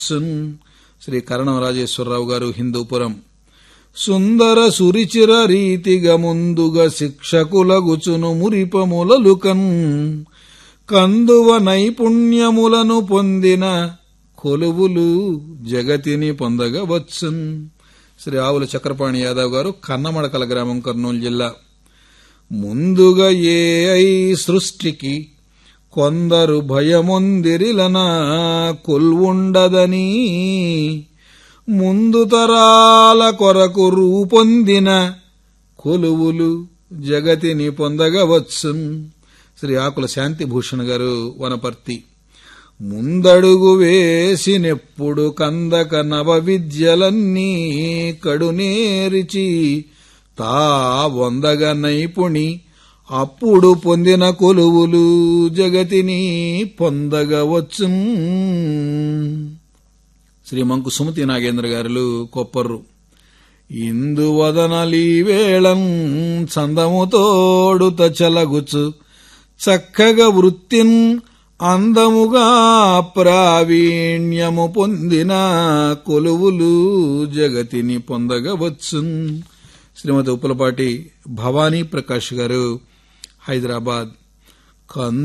సున్ శ్రీ కరణం రాజేశ్వరరావు గారు హిందూపురం సుందర సురిచిర రీతిగా ముందుగా శిక్షకులగుచును మురిపములలుకన్ కందువ నైపుణ్యములను పొందిన కొలువులు జగతిని పొందగవచ్చున్ శ్రీ ఆవుల చక్రపాణి యాదవ్ గారు కన్నమడకల గ్రామం కర్నూలు జిల్లా ముందుగా ఏ ఐ సృష్టికి కొందరు భయముందిరిలన కొల్వుండదని ముందు తరాల కొరకు రూపొందిన కొలువులు జగతిని పొందగవచ్చున్ శ్రీ ఆకుల శాంతిభూషణ్ గారు వనపర్తి ముందడుగు వేసినెప్పుడు కందక నవ విద్యలన్నీ కడునేరిచి తా వందగ నైపుణి అప్పుడు పొందిన కొలువులు జగతిని పొందగవచ్చు శ్రీ మంకు సుమతి నాగేంద్ర గారులు కొప్పర్రు ఇందువదనలీ వేళం చందముతోడు తచలగుచు చక్కగా వృత్తిన్ అందముగా ప్రావీణ్యము పొందిన కొలువులు జగతిని పొందగవచ్చు శ్రీమతి ఉప్పలపాటి భవానీ ప్రకాష్ గారు హైదరాబాద్ కన్